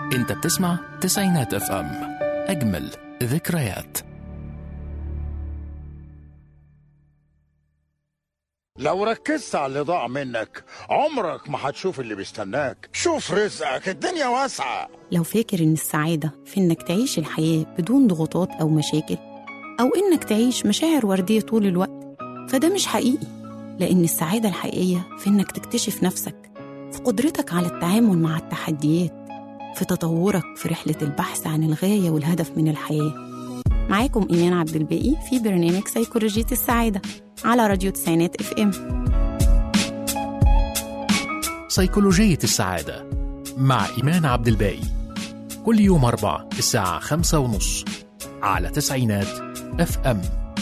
انت بتسمع تسعينات اف ام اجمل ذكريات لو ركزت على اللي ضاع منك عمرك ما هتشوف اللي بيستناك شوف رزقك الدنيا واسعة لو فاكر إن السعادة في إنك تعيش الحياة بدون ضغوطات أو مشاكل أو إنك تعيش مشاعر وردية طول الوقت فده مش حقيقي لأن السعادة الحقيقية في إنك تكتشف نفسك في قدرتك على التعامل مع التحديات في تطورك في رحلة البحث عن الغاية والهدف من الحياة معاكم إيمان عبد الباقي في برنامج سيكولوجية السعادة على راديو تسعينات اف ام سيكولوجية السعادة مع إيمان عبد الباقي كل يوم أربع الساعة خمسة ونص على تسعينات اف ام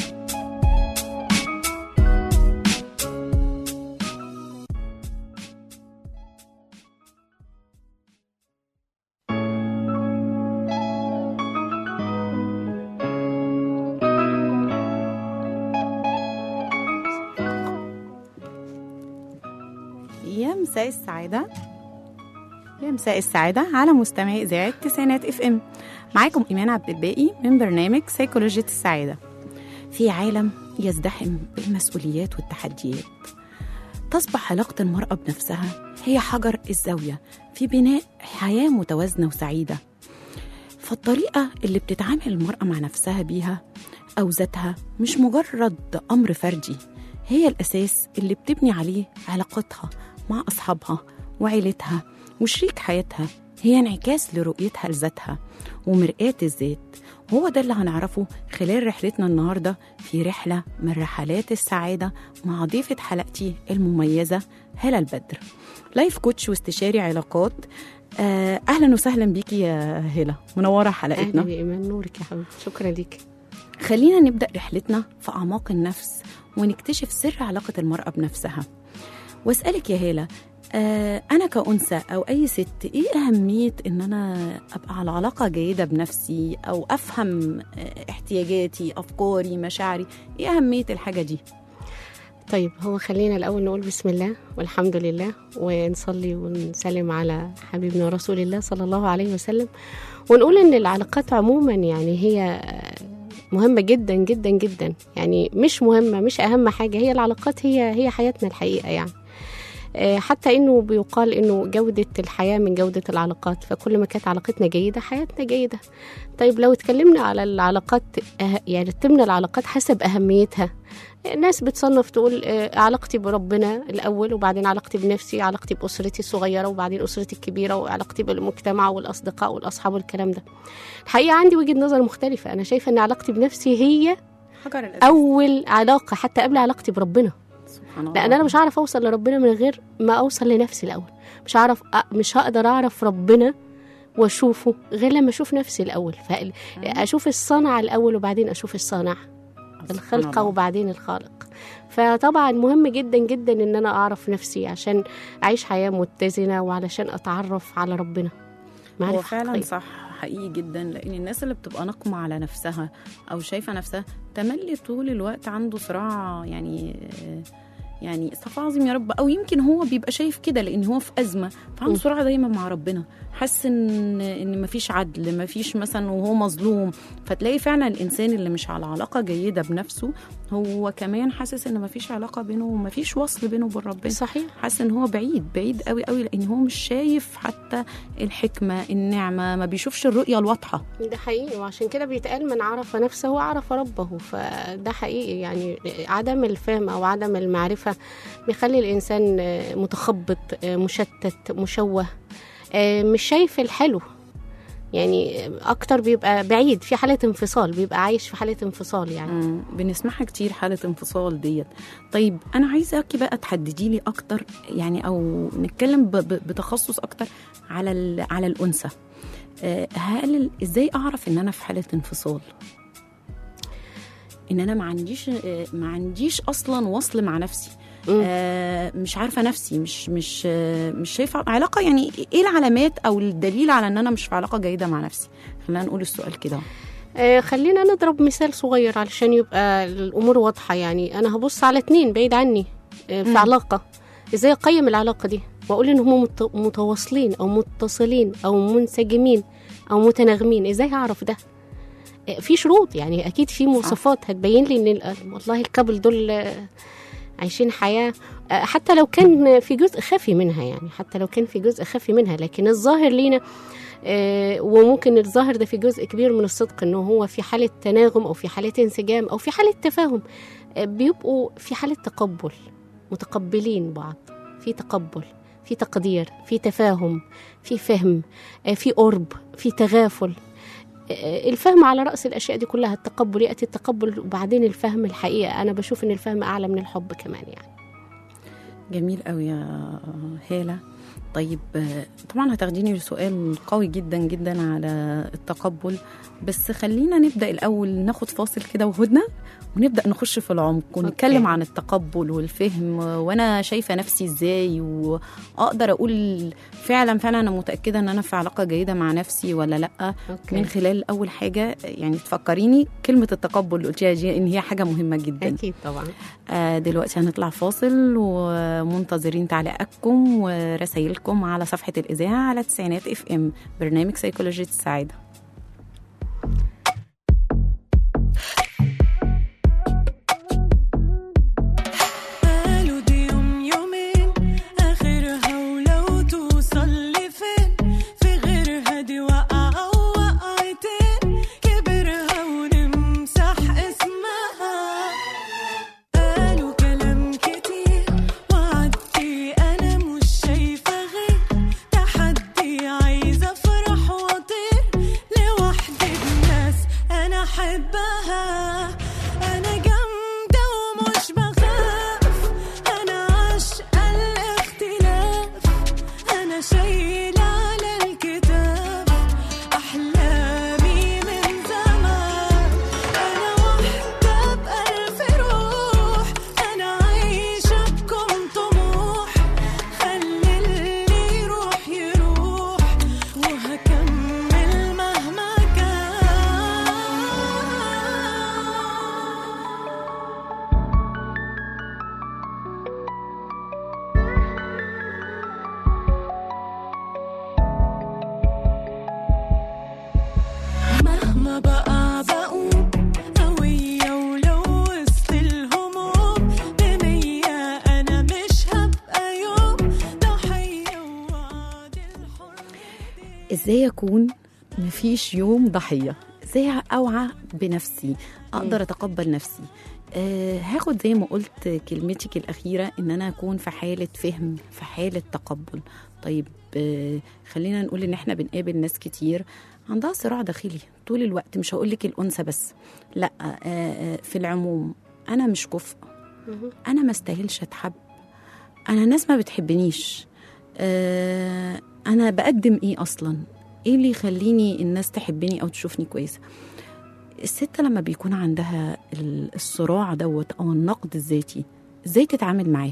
يا مساء السعادة يا مساء السعادة على مستمعي إذاعة تسعينات اف ام معاكم إيمان عبد الباقي من برنامج سيكولوجية السعادة في عالم يزدحم بالمسؤوليات والتحديات تصبح علاقة المرأة بنفسها هي حجر الزاوية في بناء حياة متوازنة وسعيدة فالطريقة اللي بتتعامل المرأة مع نفسها بيها أو ذاتها مش مجرد أمر فردي هي الأساس اللي بتبني عليه علاقتها مع أصحابها وعيلتها وشريك حياتها هي انعكاس لرؤيتها لذاتها ومرآة الذات هو ده اللي هنعرفه خلال رحلتنا النهاردة في رحلة من رحلات السعادة مع ضيفة حلقتي المميزة هلا البدر لايف كوتش واستشاري علاقات آه، أهلا وسهلا بيكي يا هلا منورة حلقتنا اهلا يا ايمان نورك يا حبيبتي شكرا ليك خلينا نبدأ رحلتنا في أعماق النفس ونكتشف سر علاقة المرأة بنفسها واسألك يا هالة آه أنا كأنثى أو أي ست إيه أهمية إن أنا أبقى على علاقة جيدة بنفسي أو أفهم آه، احتياجاتي أفكاري مشاعري إيه أهمية الحاجة دي؟ طيب هو خلينا الاول نقول بسم الله والحمد لله ونصلي ونسلم على حبيبنا رسول الله صلى الله عليه وسلم ونقول ان العلاقات عموما يعني هي مهمه جدا جدا جدا يعني مش مهمه مش اهم حاجه هي العلاقات هي هي حياتنا الحقيقه يعني آه، حتى انه بيقال انه جوده الحياه من جوده العلاقات فكل ما كانت علاقتنا جيده حياتنا جيده طيب لو اتكلمنا على العلاقات أه يعني رتبنا العلاقات حسب اهميتها الناس بتصنف تقول آه، علاقتي بربنا الاول وبعدين علاقتي بنفسي علاقتي باسرتي الصغيره وبعدين اسرتي الكبيره وعلاقتي بالمجتمع والاصدقاء والاصحاب والكلام ده الحقيقه عندي وجهه نظر مختلفه انا شايفه ان علاقتي بنفسي هي حجر الأساس اول علاقه حتى قبل علاقتي بربنا سبحان الله لان انا مش هعرف اوصل لربنا من غير ما اوصل لنفسي الاول مش هعرف أ- مش هقدر اعرف ربنا واشوفه غير لما اشوف نفسي الاول فاشوف الصنعه الاول وبعدين اشوف الصانع سبحان الخلقه الله. وبعدين الخالق فطبعا مهم جدا جدا ان انا اعرف نفسي عشان اعيش حياه متزنه وعلشان اتعرف على ربنا هو معرفة فعلا حقيقية. صح حقيقي جدا لان الناس اللي بتبقى ناقمه على نفسها او شايفه نفسها تملي طول الوقت عنده صراع يعني يعني استغفر الله العظيم يا رب او يمكن هو بيبقى شايف كده لان هو في ازمه فعنده م. صراع دايما مع ربنا حاسس ان ان مفيش عدل مفيش مثلا وهو مظلوم فتلاقي فعلا الانسان اللي مش على علاقه جيده بنفسه هو كمان حاسس ان مفيش علاقه بينه ومفيش وصل بينه وبين ربنا صحيح حاسس ان هو بعيد بعيد قوي قوي لان هو مش شايف حتى الحكمه النعمه ما بيشوفش الرؤيه الواضحه ده حقيقي وعشان كده بيتقال من عرف نفسه عرف ربه فده حقيقي يعني عدم الفهم او عدم المعرفه بيخلي الانسان متخبط مشتت مشوه مش شايف الحلو يعني اكتر بيبقى بعيد في حاله انفصال بيبقى عايش في حاله انفصال يعني مم، بنسمعها كتير حاله انفصال ديت طيب انا عايزاكي بقى تحددي لي اكتر يعني او نتكلم ب- ب- بتخصص اكتر على ال- على الانثى آه، هل ال- ازاي اعرف ان انا في حاله انفصال ان انا ما عنديش آه، ما عنديش اصلا وصل مع نفسي مم. آه مش عارفه نفسي مش مش آه مش شايفه علاقه يعني ايه العلامات او الدليل على ان انا مش في علاقه جيده مع نفسي خلينا نقول السؤال كده آه، خلينا نضرب مثال صغير علشان يبقى الامور واضحه يعني انا هبص على اتنين بعيد عني آه، في مم. علاقه ازاي اقيم العلاقه دي واقول ان هم مت- متواصلين او متصلين او منسجمين او متناغمين ازاي هعرف ده آه، في شروط يعني اكيد في مواصفات هتبين لي ان ال- والله الكابل دول آه، عايشين حياه آه، حتى لو كان في جزء خفي منها يعني حتى لو كان في جزء خفي منها لكن الظاهر لينا آه، وممكن الظاهر ده في جزء كبير من الصدق انه هو في حاله تناغم او في حاله انسجام او في حاله تفاهم آه، بيبقوا في حاله تقبل متقبلين بعض في تقبل في تقدير في تفاهم في فهم آه، في قرب في تغافل آه، الفهم على رأس الأشياء دي كلها التقبل يأتي التقبل وبعدين الفهم الحقيقة أنا بشوف إن الفهم أعلى من الحب كمان يعني جميل قوي يا هالة طيب آه، طبعا هتاخديني لسؤال قوي جدا جدا على التقبل بس خلينا نبدا الاول ناخد فاصل كده وهدنه ونبدا نخش في العمق ونتكلم أوكي. عن التقبل والفهم وانا شايفه نفسي ازاي واقدر اقول فعلا فعلا انا متاكده ان انا في علاقه جيده مع نفسي ولا لا أوكي. من خلال اول حاجه يعني تفكريني كلمه التقبل اللي قلتيها دي ان هي حاجه مهمه جدا أكيد طبعا آه، دلوقتي هنطلع فاصل ومنتظرين تعليقاتكم ورسايلكم على صفحة الإذاعة على تسعينات اف ام برنامج سيكولوجية السعادة قالوا دي يوم يومين آخرها ولو توصل لفين في غيرها دي وقعة ووقعتين كبرها ونمسح اسمها قالوا كلام كتير وعدي أنا مش شايفة غير تحدي عايزة أفرح وأطير لوحدي بناس أنا أحبها أنا جامدة ومش بخاف أنا عاشقة الاختلاف أنا شايلة على الكتاب أحلامي من زمان أنا وحدة بألف روح أنا عايشة بكم طموح خلي اللي يروح يروح وهكمل مهما كان مهما بقى بقوم قوية ولو وسط الهموم بمية أنا مش هبقى يوم ضحية ووعد الحر ازاي اكون مفيش يوم ضحية ازاي اوعى بنفسي اقدر اتقبل نفسي أه هاخد زي ما قلت كلمتك الأخيرة إن أنا أكون في حالة فهم في حالة تقبل طيب أه خلينا نقول إن إحنا بنقابل ناس كتير عندها صراع داخلي طول الوقت مش هقول لك الأنثى بس لا أه أه في العموم أنا مش كفء أنا ما استاهلش أتحب أنا الناس ما بتحبنيش أه أنا بقدم إيه أصلا إيه اللي يخليني الناس تحبني أو تشوفني كويسة الست لما بيكون عندها ال- الصراع دوت او النقد الذاتي ازاي تتعامل معاه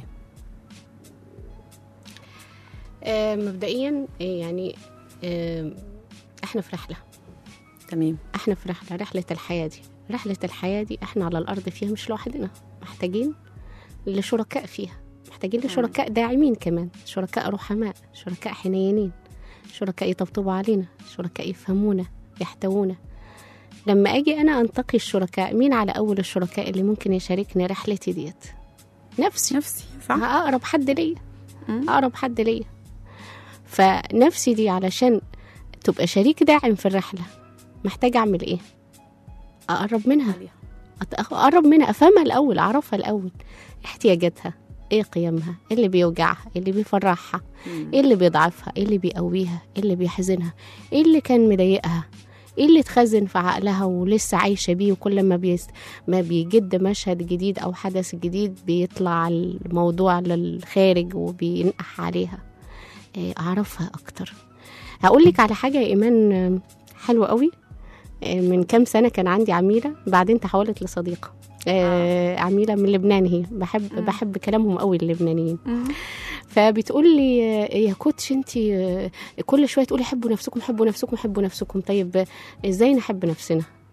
آه، مبدئيا آه، يعني آه، احنا في رحله تمام احنا في رحله رحله الحياه دي رحله الحياه دي احنا على الارض فيها مش لوحدنا محتاجين لشركاء فيها محتاجين لشركاء داعمين كمان شركاء رحماء شركاء حنينين شركاء يطبطبوا علينا شركاء يفهمونا يحتوونا لما اجي انا انتقي الشركاء مين على اول الشركاء اللي ممكن يشاركني رحلتي ديت نفسي نفسي صح اقرب حد ليا مم. اقرب حد ليا فنفسي دي علشان تبقى شريك داعم في الرحله محتاجه اعمل ايه اقرب منها أت- اقرب منها افهمها الاول اعرفها الاول احتياجاتها ايه قيمها ايه اللي بيوجعها ايه اللي بيفرحها ايه اللي بيضعفها ايه اللي بيقويها ايه اللي بيحزنها ايه اللي كان مضايقها ايه اللي اتخزن في عقلها ولسه عايشه بيه وكل ما بيس ما بيجد مشهد جديد او حدث جديد بيطلع الموضوع للخارج وبينقح عليها إيه، اعرفها اكتر هقول لك على حاجه يا ايمان آم، حلوه قوي آه، من كام سنه كان عندي عميله بعدين تحولت لصديقه آه. عميله من لبنان هي بحب مم. بحب كلامهم قوي اللبنانيين فبتقول لي آه، يا كوتش انت كل شويه تقولي حبوا نفسكم حبوا نفسكم حبوا نفسكم طيب آه، ازاي نحب نفسنا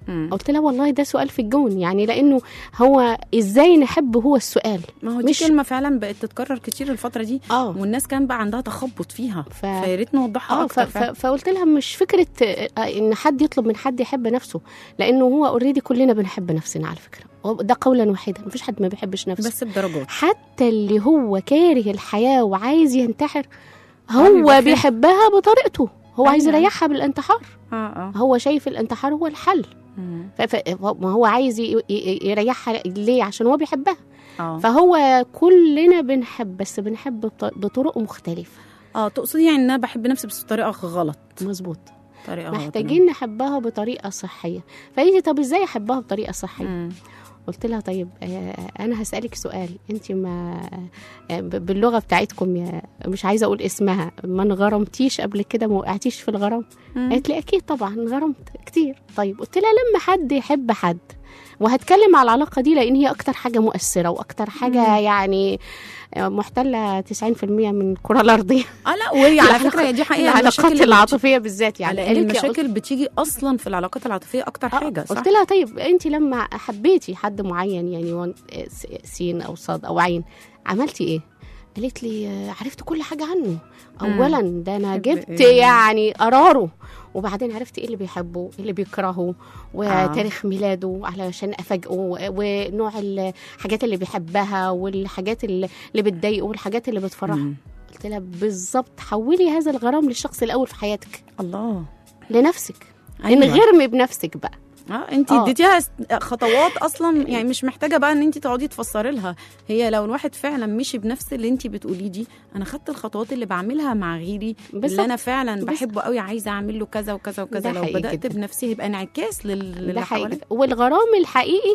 مم. قلت لها والله ده سؤال في الجون يعني لانه هو ازاي نحب هو السؤال ما هو دي مش- كلمه فعلا بقت تتكرر كتير الفتره دي اه والناس كان بقى عندها تخبط فيها ف- فيا ريت نوضحها اه ف... اكتر ف... فعلا. فقلت لها مش فكره آه، ان حد يطلب من حد يحب نفسه لانه هو اوريدي كلنا بنحب نفسنا على فكره هو ده قولا واحدا مفيش حد ما بيحبش نفسه بس بدرجات حتى اللي هو كاره الحياه وعايز ينتحر بيبقى هو فيه. بيحبها بطريقته هو عايز أيوة. يريحها بالانتحار اه اه هو شايف الانتحار هو الحل مم. ف... ف... ما هو عايز ي... ي... يريحها ليه عشان هو بيحبها اه فهو كلنا بنحب بس بنحب بط... بطرق مختلفه اه تقصدي يعني ان انا بحب نفسي بس بطريقه غلط مظبوط طريقه غلط محتاجين نحبها بطريقه صحيه فقالت طب ازاي احبها بطريقه صحيه مم. قلت لها طيب آه، انا هسالك سؤال انت ما آه، ب- باللغه بتاعتكم يا مش عايزه اقول اسمها ما انغرمتيش قبل كده ما وقعتيش في الغرام مم. قالت لي اكيد طبعا انغرمت كتير طيب قلت لها لما حد يحب حد وهتكلم على العلاقه دي لان هي اكتر حاجه مؤثره واكتر حاجه يعني آه، محتله 90% من الكره الارضيه اه لا وهي على فكره هي دي حقيقه العلاقات المشاكل اللي العاطفيه بالذات يعني يعني قالت لي المشاكل بتيجي اصلا في العلاقات العاطفيه اكتر آه، حاجه صح قلت لها طيب انت لما حبيتي حد معين يعني وان- س- سين او صاد او عين عملتي ايه قالت لي آه، عرفت كل حاجه عنه اولا ده انا حب جبت إيه؟ يعني قراره وبعدين عرفت ايه اللي بيحبه ايه اللي بيكرهه وتاريخ ميلاده علشان افاجئه و- ونوع الحاجات اللي بيحبها والحاجات اللي اللي بتضايقه والحاجات اللي بتفرحه مم. قلت لها بالظبط حولي هذا الغرام للشخص الاول في حياتك الله لنفسك أيوة. انغرمي بنفسك بقى اه انت آه. اديتيها س- خطوات اصلا يعني مش محتاجه بقى ان انت تقعدي تفسري لها هي لو الواحد فعلا مشي بنفس اللي انت بتقوليه دي انا خدت الخطوات اللي بعملها مع غيري بالظبط. اللي انا فعلا بالظبط. بحبه قوي عايزه اعمل له كذا وكذا وكذا ده لو حقيقي بدات جداً. بنفسي هيبقى انعكاس لل- ده للي حقيقي حواليا والغرام الحقيقي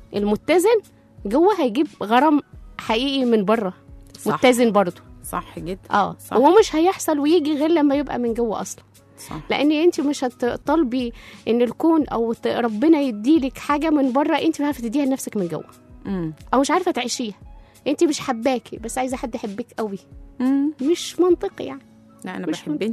المتزن جوه هيجيب غرام حقيقي من بره صح. متزن برضه صح جدا اه صح. هو مش هيحصل ويجي غير لما يبقى من جوه اصلا صح لان انت مش هتطالبي ان الكون او ت- ربنا يديلك حاجه من بره انت مش عارفه تديها لنفسك من جوه امم او مش عارفه تعيشيها انت مش حباكي بس عايزه حد يحبك قوي امم مش منطقي يعني لا انا مش بحبني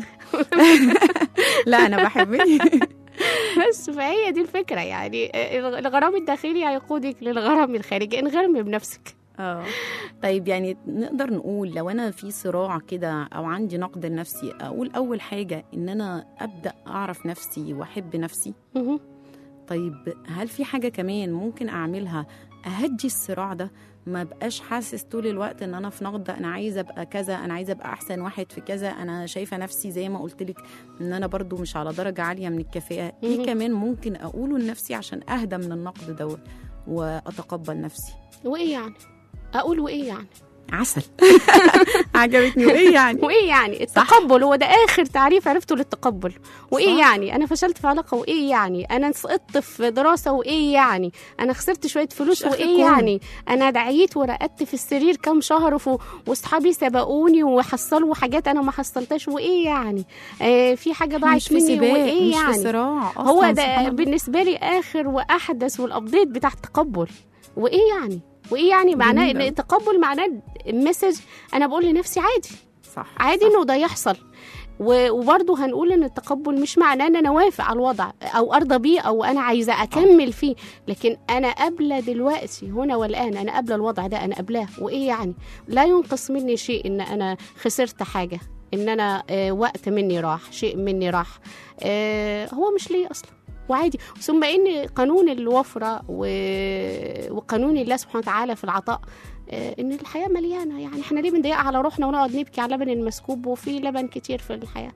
لا انا بحبني بس فهي دي الفكره يعني الغرام الداخلي هيقودك للغرام الخارجي انغرمي بنفسك اه طيب يعني نقدر نقول لو انا في صراع كده او عندي نقد لنفسي اقول اول حاجه ان انا ابدا اعرف نفسي واحب نفسي مهم. طيب هل في حاجه كمان ممكن اعملها اهدي الصراع ده ما بقاش حاسس طول الوقت ان انا في نقد انا عايزه ابقى كذا انا عايزه ابقى احسن واحد في كذا انا شايفه نفسي زي ما قلت لك ان انا برضو مش على درجه عاليه من الكفاءه ايه مهم. كمان ممكن اقوله لنفسي عشان اهدى من النقد دوت واتقبل نفسي وايه يعني اقول وايه يعني عسل عجبتني وايه يعني وايه يعني التقبل هو ده اخر تعريف عرفته للتقبل وايه صح. يعني انا فشلت في علاقه وايه يعني انا سقطت في دراسه وايه يعني انا خسرت شويه فلوس مش آخر وايه كون. يعني انا دعيت ورقدت في السرير كام شهر وف- واصحابي سبقوني وحصلوا حاجات انا ما حصلتهاش وايه يعني آه في حاجه ضاعت مش في مني سباق وايه مش في يعني صراع أصلاً هو سبحان ده الله. بالنسبه لي اخر واحدث والابديت بتاع التقبل وايه يعني وايه يعني معناه جميل ان أوي. التقبل معناه المسج انا بقول لنفسي عادي صح عادي انه ده يحصل و- وبرضه هنقول ان التقبل مش معناه ان انا وافق على الوضع او ارضى بيه او انا عايزه اكمل فيه لكن انا قابله دلوقتي هنا والان انا قابله الوضع ده انا قابلاه وايه يعني لا ينقص مني شيء ان انا خسرت حاجه ان انا آه، وقت مني راح شيء مني راح آه، هو مش ليا اصلا وعادي ثم ان قانون الوفره و- وقانون الله سبحانه وتعالى في العطاء آه، ان الحياه مليانه يعني احنا ليه بنضيق على روحنا ونقعد نبكي على اللبن المسكوب وفي لبن كتير في الحياه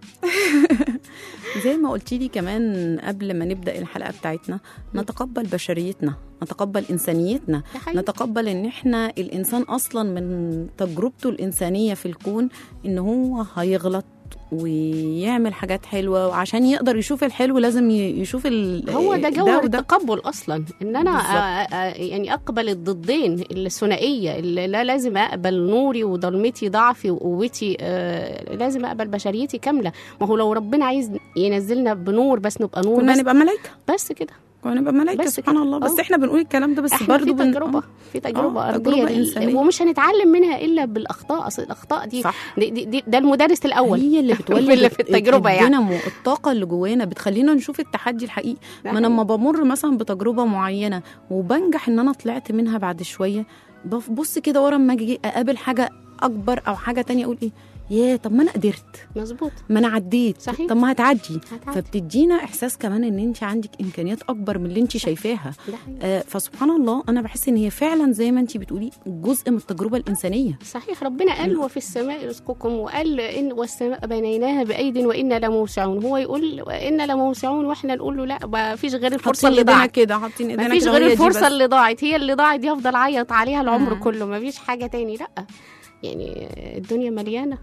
زي ما قلتي لي كمان قبل ما نبدا الحلقه بتاعتنا نتقبل بشريتنا نتقبل انسانيتنا ده حقيقي. نتقبل ان احنا الانسان اصلا من تجربته الانسانيه في الكون ان هو هيغلط ويعمل حاجات حلوه وعشان يقدر يشوف الحلو لازم ي- يشوف ال هو ده جوهر وده. التقبل اصلا ان انا بالظبط. آه، آه، يعني اقبل الضدين الثنائيه اللي لا لازم اقبل نوري وظلمتي ضعفي وقوتي آه، لازم اقبل بشريتي كامله ما هو لو ربنا عايز ينزلنا بنور بس نبقى نور كنا بس, نبقى ملايكه بس كده ونبقى ملائكه بس سبحان كده. الله بس آه. احنا بنقول الكلام ده بس احنا برضه في بن- تجربه آه. في تجربه آه، ارضيه تجربة دي- إنسانية. ومش هنتعلم منها الا بالاخطاء اصل الاخطاء دي صح دي, دي, دي ده المدرس الاول هي اللي بتولد اللي في التجربه يعني الدينامو الطاقه اللي جوانا بتخلينا نشوف التحدي الحقيقي ده ما انا لما بمر مثلا بتجربه معينه وبنجح ان انا طلعت منها بعد شويه ببص كده ورا اما اجي اقابل حاجه اكبر او حاجه تانية اقول ايه ياه طب ما انا قدرت مظبوط ما انا عديت صحيح. طب ما هتعدي هتعدي. فبتدينا احساس كمان ان انت عندك امكانيات اكبر من اللي انت شايفاها ده حقيقي. آه فسبحان الله انا بحس ان هي فعلا زي ما انت بتقولي جزء من التجربه الانسانيه صحيح ربنا قال وفي السماء رزقكم وقال ان والسماء بنيناها بايد وانا لموسعون هو يقول انا لموسعون واحنا نقول له لا ما فيش غير الفرصه حاطين اللي ايدينا ضاعت كده حاطين ايدينا ما فيش كده غير وهي دي الفرصه بس. اللي ضاعت هي اللي ضاعت دي افضل اعيط عليها العمر مم. كله ما فيش حاجه تاني لا يعني الدنيا مليانه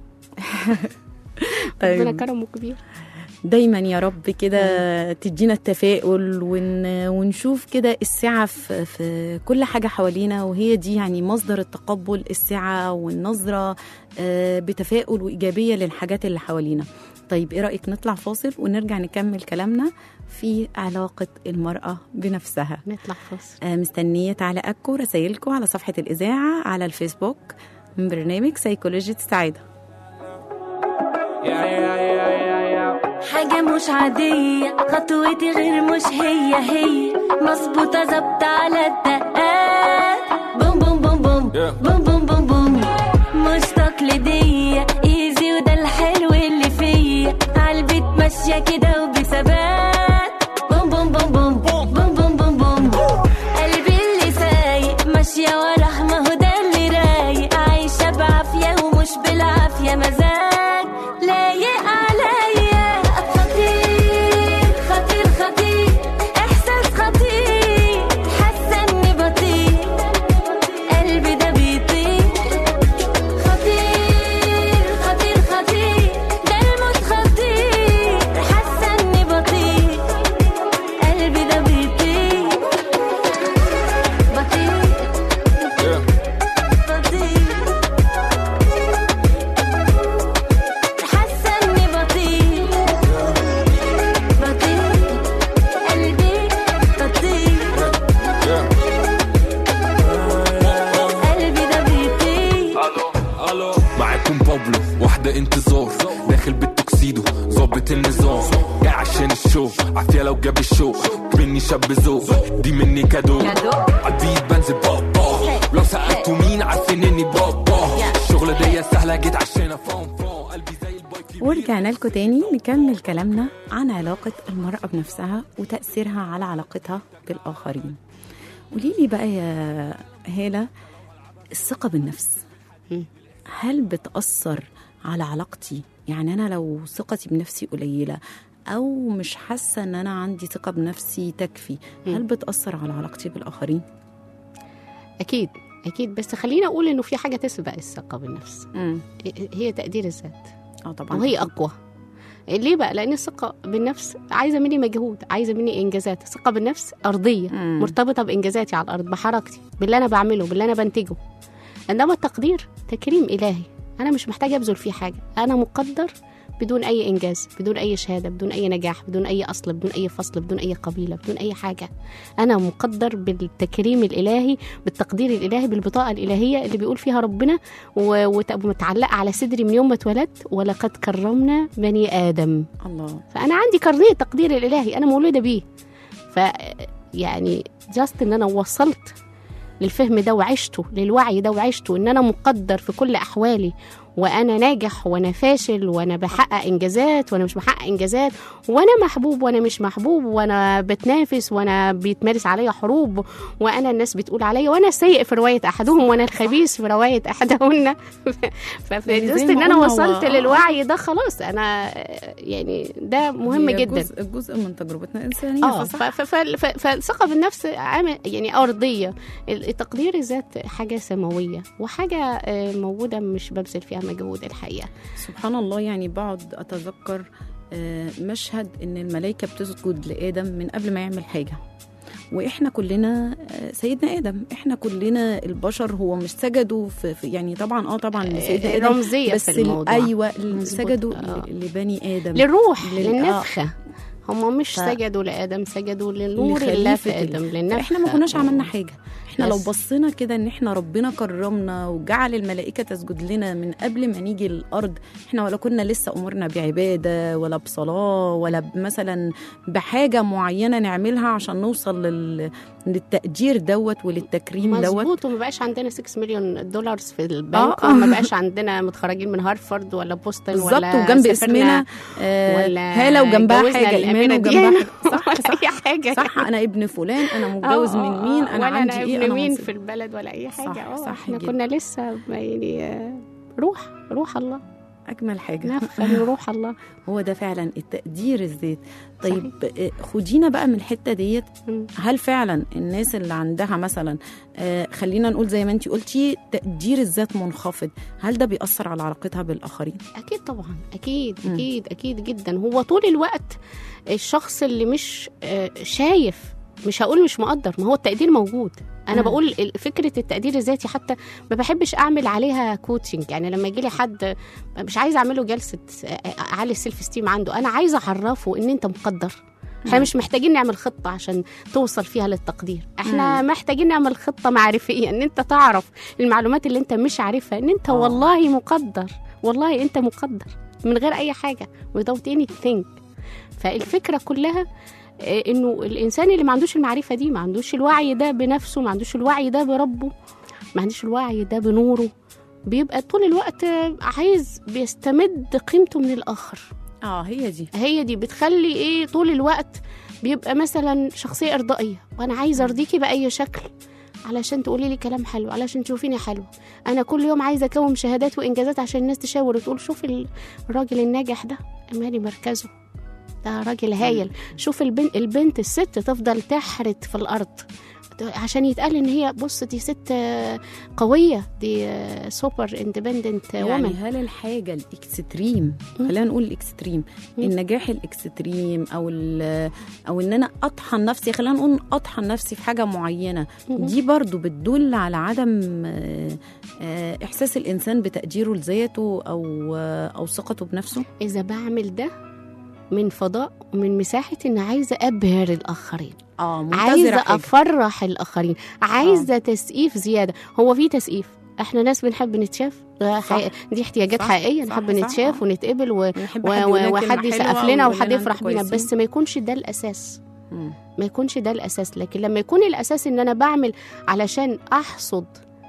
ربنا طيب كرمه كبير دايما يا رب كده تدينا التفاؤل ون... ونشوف كده السعة في... في كل حاجة حوالينا وهي دي يعني مصدر التقبل السعة والنظرة آه، بتفاؤل وإيجابية للحاجات اللي حوالينا طيب ايه رأيك نطلع فاصل ونرجع نكمل كلامنا في علاقة المرأة بنفسها نطلع فاصل آه، مستنية تعليقاتكم رسائلكم على صفحة الإذاعة على الفيسبوك من برنامج سيكولوجية السعادة حاجة مش عادية خطوتي غير مش هي هي مظبوطة ظبط على الدقات بوم بوم بوم بوم بوم بوم بوم بوم مش تقليدية ايزي وده الحلو اللي فيا عالبيت ماشية كده وبثبات بوم بوم بوم بوم بوم بوم بوم بوم قلبي اللي سايق ماشية وراه ما هو ده اللي رايق عايشة بعافية ومش بالعافية مزاج لايق عليا خطير خطير خطير احساس خطير حاسة اني بطير قلبي ده بيطير خطير خطير خطير ده الموت خطير حاسة اني بطير قلبي ده بيطير بطير بطير حاسة اني بطير بطير قلبي بطير قلبي ده بيطير الو معاكم بابلو واحدة انتظار داخل بالتوكسيدو ظابط النظام جاي عشان الشو عافية لو جاب الشو مني شاب ذوق دي مني كادو عالبيت بنزل بابا لو سألتوا مين عارفين اني بابا الشغلة دي سهلة جيت عشان افهم فهم قلبي زي البايك ورجعنا لكم تاني نكمل كلامنا عن علاقة المرأة بنفسها وتأثيرها على علاقتها بالآخرين قولي لي بقى يا هالة الثقة بالنفس مم. هل بتأثر على علاقتي يعني أنا لو ثقتي بنفسي قليلة أو مش حاسة إن أنا عندي ثقة بنفسي تكفي هل بتأثر على علاقتي بالآخرين؟ اكيد اكيد بس خلينا اقول انه في حاجه تسبق الثقه بالنفس امم هي تقدير الذات اه طبعا وهي اقوى ليه بقى لان الثقه بالنفس عايزه مني مجهود عايزه مني انجازات الثقه بالنفس ارضيه مم. مرتبطه بانجازاتي على الارض بحركتي باللي انا بعمله باللي انا بنتجه انما التقدير تكريم الهي انا مش محتاجه ابذل فيه حاجه انا مقدر بدون اي انجاز بدون اي شهاده بدون اي نجاح بدون اي اصل بدون اي فصل بدون اي قبيله بدون اي حاجه انا مقدر بالتكريم الالهي بالتقدير الالهي بالبطاقه الالهيه اللي بيقول فيها ربنا و- وت- ومتعلقه على صدري من يوم ما اتولدت ولقد كرمنا بني ادم الله فانا عندي كارنيه التقدير الالهي انا مولوده بيه ف يعني جاست ان انا وصلت للفهم ده وعشته للوعي ده وعشته ان انا مقدر في كل احوالي وانا ناجح وانا فاشل وانا بحقق انجازات وانا مش بحقق انجازات وانا محبوب وانا مش محبوب وانا بتنافس وانا بيتمارس عليا حروب وانا الناس بتقول عليا وانا السيء في روايه احدهم وانا الخبيث في روايه احدهن ف- يعني زي فجست ما ان انا قلنا وصلت هو- للوعي ده خلاص انا يعني ده مهم هي جدا جزء, جزء من تجربتنا الإنسانية اه فصح. ف- ف- ف- ف- فالثقه بالنفس عامل يعني ارضيه التقدير الذات حاجه سماويه وحاجه آه، موجوده مش ببذل فيها مجهود الحقيقه سبحان الله يعني بقعد اتذكر آه، مشهد ان الملائكه بتسجد لادم من قبل ما يعمل حاجه واحنا كلنا آه، سيدنا ادم احنا كلنا البشر هو مش سجدوا في في- يعني طبعا اه طبعا لسيدنا ادم رمزيه بس في ال- الموضوع ايوه مظبوط، سجدوا آه. ل- لبني ادم للروح لل- للنفخه هم مش ف- سجدوا لادم سجدوا لنور الله في لخليفة ادم الله. للنفخ احنا ما كناش عملنا حاجه احنا لو بس. بصينا كده ان احنا ربنا كرمنا وجعل الملائكه تسجد لنا من قبل ما نيجي الارض احنا ولا كنا لسه امورنا بعباده ولا بصلاه ولا مثلا بحاجه معينه نعملها عشان نوصل لل... للتقدير دوت وللتكريم دوت مظبوط وما بقاش عندنا 6 مليون دولار في البنك آه. وما بقاش عندنا متخرجين من هارفارد ولا بوسطن بالظبط ولا وجنب سافرنا اسمنا آه ولا هاله وجنبها جوزنا حاجه ايمان الأميرة وجنبها ديانا حاجه صح ولا صح اي حاجه صح انا ابن فلان انا آه، متجوز آه، من مين آه، انا ولا عندي انا ايه ابن انا مين منصب. في البلد ولا اي حاجه صح، اه صح احنا جدا. كنا لسه يعني آه، روح روح الله اجمل حاجه نفخه من روح الله هو ده فعلا التقدير الذات طيب آه، خدينا بقى من الحته ديت مم. هل فعلا الناس اللي عندها مثلا آه، خلينا نقول زي ما انت قلتي تقدير الذات منخفض هل ده بيأثر على علاقتها بالآخرين؟ اكيد طبعا اكيد مم. اكيد اكيد جدا هو طول الوقت الشخص اللي مش آه، شايف مش هقول مش مقدر ما هو التقدير موجود انا مم. بقول ال- فكره التقدير الذاتي حتى ما بحبش اعمل عليها كوتشنج يعني لما يجي لي حد مش عايزه اعمله جلسه آه، اعلي السيلف ستيم عنده انا عايزه اعرفه ان انت مقدر احنا مم. مش محتاجين نعمل خطه عشان توصل فيها للتقدير احنا محتاجين نعمل خطه معرفيه ان انت تعرف المعلومات اللي انت مش عارفها ان انت آه. والله مقدر والله انت مقدر من غير اي حاجه without anything فالفكره كلها آه، انه الانسان اللي ما عندوش المعرفه دي ما عندوش الوعي ده بنفسه ما عندوش الوعي ده بربه ما عندوش الوعي ده بنوره بيبقى طول الوقت آه، عايز بيستمد قيمته من الاخر اه هي دي هي دي بتخلي ايه طول الوقت بيبقى مثلا شخصيه ارضائيه وانا عايزه ارضيكي باي شكل علشان تقولي لي كلام حلو علشان تشوفيني حلو انا كل يوم عايزه اكون شهادات وانجازات عشان الناس تشاور وتقول شوف ال- الراجل الناجح ده مالي مركزه ده راجل هايل شوف البنت البنت الست تفضل تحرت في الارض عشان يتقال ان هي بص دي ست آه، قويه دي سوبر اندبندنت يعني وومن هل الحاجه الاكستريم مم. خلينا نقول الاكستريم مم. النجاح الاكستريم او ال- او ان انا اطحن نفسي خلينا نقول اطحن نفسي في حاجه معينه دي برضو بتدل على عدم آه، آه، احساس الانسان بتقديره لذاته او آه، او ثقته بنفسه اذا بعمل ده من فضاء ومن مساحه ان عايزه ابهر الاخرين اه عايزه حاجة. افرح الاخرين عايزه آه. تسقيف زياده هو في تسقيف احنا ناس بنحب نتشاف ده صح. حقيقة. دي احتياجات صح، حقيقيه صح، نحب صح، نتشاف آه. ونتقبل و... نحب و... حد يقول لنا و... كلمة وحد يسقف حلوة لنا ويقول وحد لنا يفرح أنتوا بينا كويسين. بس ما يكونش ده الاساس مم. ما يكونش ده الاساس لكن لما يكون الاساس ان انا بعمل علشان احصد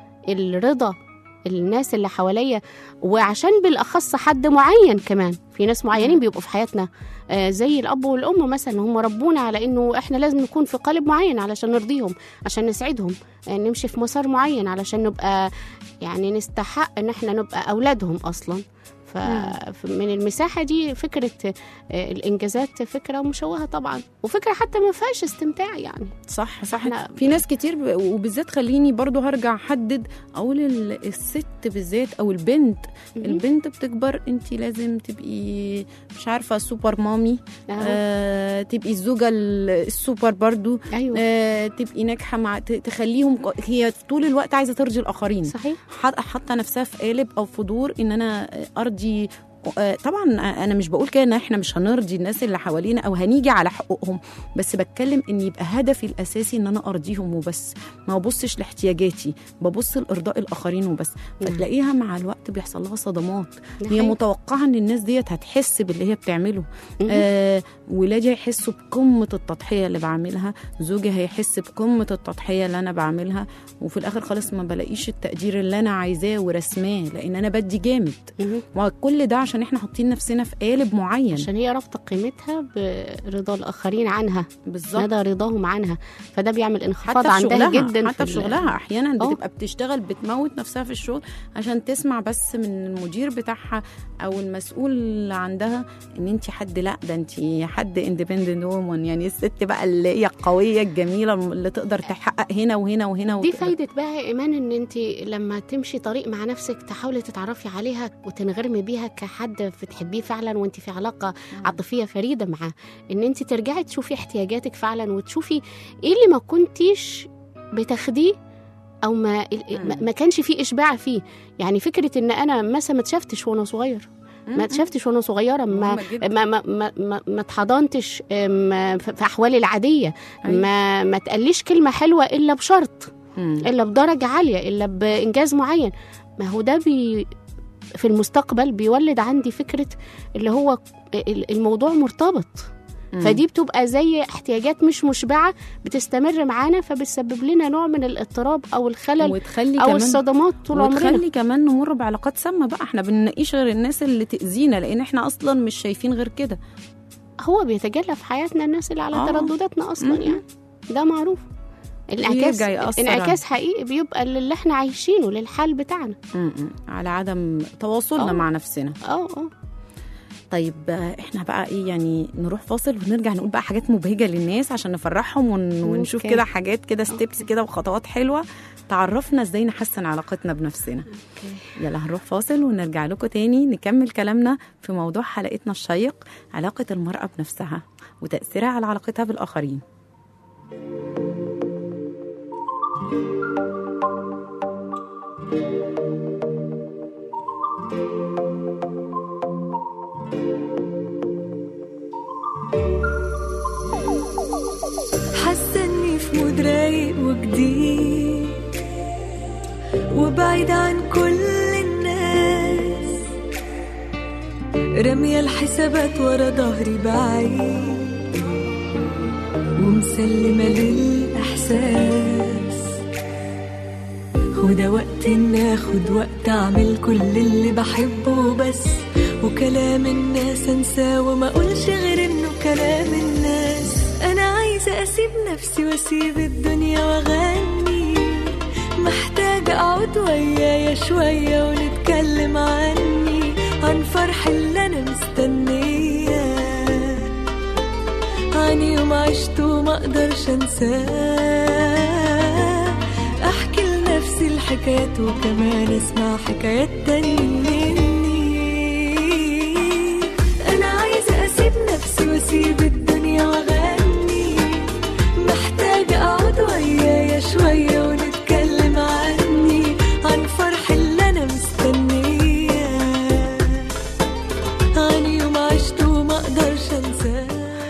الرضا الناس اللي حواليا وعشان بالاخص حد معين كمان في ناس معينين بيبقوا في حياتنا آه، زي الاب والام مثلا هم ربونا على انه احنا لازم نكون في قالب معين علشان نرضيهم عشان نسعدهم آه، نمشي في مسار معين علشان نبقى يعني نستحق ان احنا نبقى اولادهم اصلا فمن المساحة دي فكرة آه، الإنجازات فكرة مشوهة طبعا وفكرة حتى ما فيهاش استمتاع يعني صح صح إحنا- في ناس كتير ب- وبالذات خليني برضو هرجع احدد اقول ال- الست بالذات او البنت البنت بتكبر انت لازم تبقي مش عارفه سوبر مامي آه. آه تبقي الزوجه ال- السوبر برضو أيوة آه تبقي ناجحه مع ت- تخليهم ق- هي طول الوقت عايزه ترضي الاخرين صحيح حاط- حاطه نفسها في قالب او في دور ان انا ارضي آه، طبعا انا مش بقول كده ان احنا مش هنرضي الناس اللي حوالينا او هنيجي على حقوقهم بس بتكلم ان يبقى هدفي الاساسي ان انا ارضيهم وبس ما ببصش لاحتياجاتي ببص لارضاء الاخرين وبس نعم. فتلاقيها مع الوقت بيحصل لها صدمات ده هي حقيقي. متوقعه ان الناس ديت هتحس باللي هي بتعمله مهم. آه ولادي هيحسوا بقمه التضحيه اللي بعملها زوجي هيحس بقمه التضحيه اللي انا بعملها وفي الاخر خالص ما بلاقيش التقدير اللي انا عايزاه ورسماه لان انا بدي جامد مهم. وكل ده عشان احنا حاطين نفسنا في قالب معين عشان هي رابطة قيمتها برضا الآخرين عنها بالظبط مدى رضاهم عنها فده بيعمل انخفاض حتى في عندها شغلها جدا حتى في ال- شغلها احيانا آه. بتبقى بتشتغل بتموت نفسها في الشغل عشان تسمع بس من المدير بتاعها او المسؤول اللي عندها ان انت حد لا ده انت حد اندبندنت وومن يعني الست بقى اللي هي القويه الجميله اللي تقدر تحقق هنا وهنا وهنا دي وتقدر- فايدة بقى يا إيمان إن أنت لما تمشي طريق مع نفسك تحاولي تتعرفي عليها وتنغرمي بيها كحد بتحبيه فعلا وأنت في علاقة عاطفية فريدة معاه إن أنت ترجعي تشوفي احتياجاتك فعلا وتشوفي إيه اللي ما كنتيش بتاخديه او ما ما- ما كانش فيه اشباع فيه يعني فكره ان انا مثلا ما اتشفتش وانا صغير ما اتشافتش وانا صغيره ما مهمة جدا. ما ما ما, ما, ما اتحضنتش أم، في في احوالي العاديه أيوة. ما ما تقليش كلمه حلوه الا بشرط مم. الا بدرجه عاليه الا بانجاز معين ما هو ده بي في المستقبل بيولد عندي فكره اللي هو ال- الموضوع مرتبط مم. فدي بتبقى زي احتياجات مش مشبعه بتستمر معانا فبتسبب لنا نوع من الاضطراب او الخلل وتخلي او كمان الصدمات طول عمرنا وتخلي كمان نمر بعلاقات سامه بقى احنا بننقيش غير الناس اللي تاذينا لان احنا اصلا مش شايفين غير كده هو بيتجلى في حياتنا الناس اللي على آه. تردداتنا اصلا مم. يعني ده معروف الانعكاس بيرجع يأثر انعكاس حقيقي بيبقى للي احنا عايشينه للحال بتاعنا م-م. على عدم تواصلنا آه. مع نفسنا اه اه طيب آه، احنا بقى ايه يعني نروح فاصل ونرجع نقول بقى حاجات مبهجه للناس عشان نفرحهم ون... ونشوف أوكي. كده حاجات كده ستيبس كده وخطوات حلوه تعرفنا ازاي نحسن علاقتنا بنفسنا يلا هنروح فاصل ونرجع لكم تاني نكمل كلامنا في موضوع حلقتنا الشيق علاقه المراه بنفسها وتاثيرها على علاقتها بالاخرين حاسه اني في مود رايق وجديد وبعيد عن كل الناس رامية الحسابات ورا ظهري بعيد ومسلمة للإحساس وده وقت إن آخد وقت أعمل كل اللي بحبه بس وكلام الناس أنساه وما أقولش غير إنه كلام الناس أنا عايزة أسيب نفسي وأسيب الدنيا وأغني محتاجة أقعد ويايا شوية ونتكلم عني عن فرح اللي أنا مستنياه عن يوم عشته وما أقدرش أنساه أحكي لنفسي الحكايات وكمان أسمع حكايات تاني مني أنا عايزة أسيب نفسي وأسيب الدنيا وأغني محتاجة أقعد ويايا شوية ونتكلم عني عن فرح اللي أنا مستنياه عن يوم عشته وما أقدرش أنساه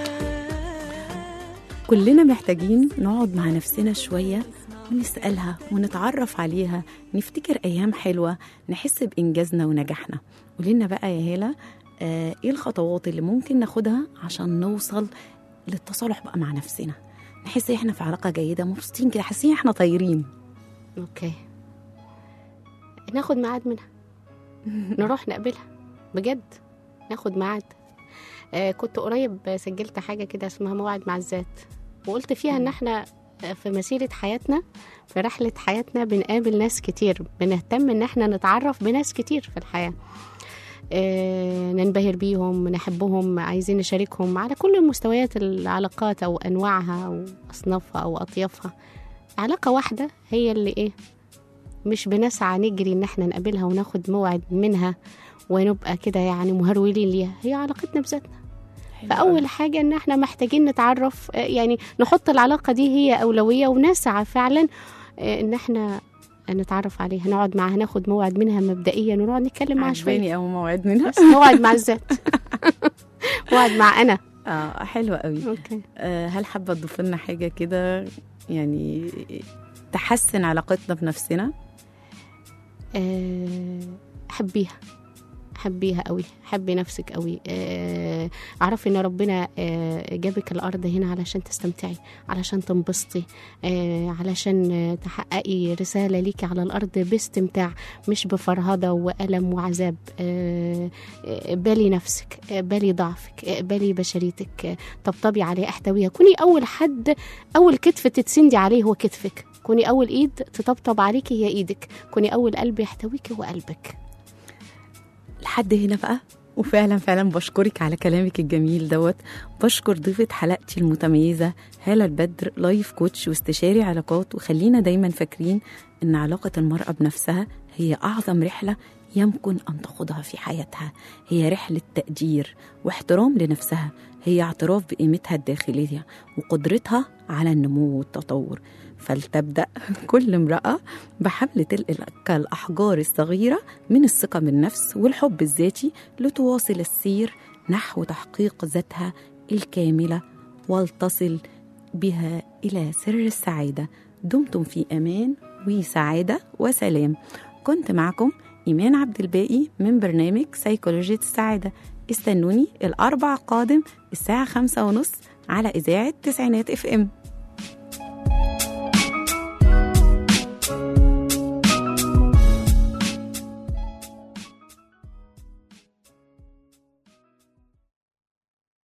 كلنا محتاجين نقعد مع نفسنا شوية ونسألها ونتعرف عليها نفتكر أيام حلوة نحس بإنجازنا ونجاحنا قولنا بقى يا هالة آه إيه الخطوات اللي ممكن ناخدها عشان نوصل للتصالح بقى مع نفسنا نحس إحنا في علاقة جيدة مبسوطين كده حاسين إحنا طايرين اوكي ناخد ميعاد منها نروح نقابلها بجد ناخد ميعاد آه كنت قريب سجلت حاجه كده اسمها موعد مع الذات وقلت فيها ان احنا في مسيرة حياتنا في رحلة حياتنا بنقابل ناس كتير بنهتم ان احنا نتعرف بناس كتير في الحياة آه، ننبهر بيهم نحبهم عايزين نشاركهم على كل مستويات العلاقات او انواعها او اصنافها او اطيافها علاقة واحدة هي اللي ايه مش بنسعى نجري ان احنا نقابلها وناخد موعد منها ونبقى كده يعني مهرولين ليها هي علاقتنا بذاتنا فاول حاجه ان احنا محتاجين نتعرف آه، يعني نحط العلاقه دي هي اولويه ونسعى فعلا آه، ان احنا نتعرف عليها نقعد معاها ناخد موعد منها مبدئيا ونقعد نتكلم معاها شويه عجباني أو موعد منها بس موعد مع الذات موعد مع انا آه حلوة قوي اوكي آه هل حابة تضيف لنا حاجة كده يعني تحسن علاقتنا بنفسنا آه، حبيها حبيها قوي حبي نفسك قوي آه، اعرفي ان ربنا آه، جابك الارض هنا علشان تستمتعي علشان تنبسطي آه، علشان آه، تحققي رساله ليكي على الارض باستمتاع مش بفرهده والم وعذاب آه، آه، بالي نفسك آه، بالي ضعفك آه، بالي بشريتك آه، طبطبي عليه احتويها كوني اول حد اول كتف تتسندي عليه هو كتفك كوني اول ايد تطبطب عليكي هي ايدك كوني اول قلب يحتويكي هو قلبك لحد هنا بقى وفعلا فعلا بشكرك على كلامك الجميل دوت بشكر ضيفة حلقتي المتميزة هالة البدر لايف كوتش واستشاري علاقات وخلينا دايما فاكرين ان علاقة المرأة بنفسها هي أعظم رحلة يمكن أن تخوضها في حياتها هي رحلة تقدير واحترام لنفسها هي اعتراف بقيمتها الداخلية وقدرتها على النمو والتطور فلتبدأ كل امرأة بحمل تلك الأحجار الصغيرة من الثقة بالنفس والحب الذاتي لتواصل السير نحو تحقيق ذاتها الكاملة ولتصل بها إلى سر السعادة دمتم في أمان وسعادة وسلام كنت معكم إيمان عبد الباقي من برنامج سيكولوجية السعادة استنوني الأربع قادم الساعة خمسة ونص على إذاعة تسعينات اف ام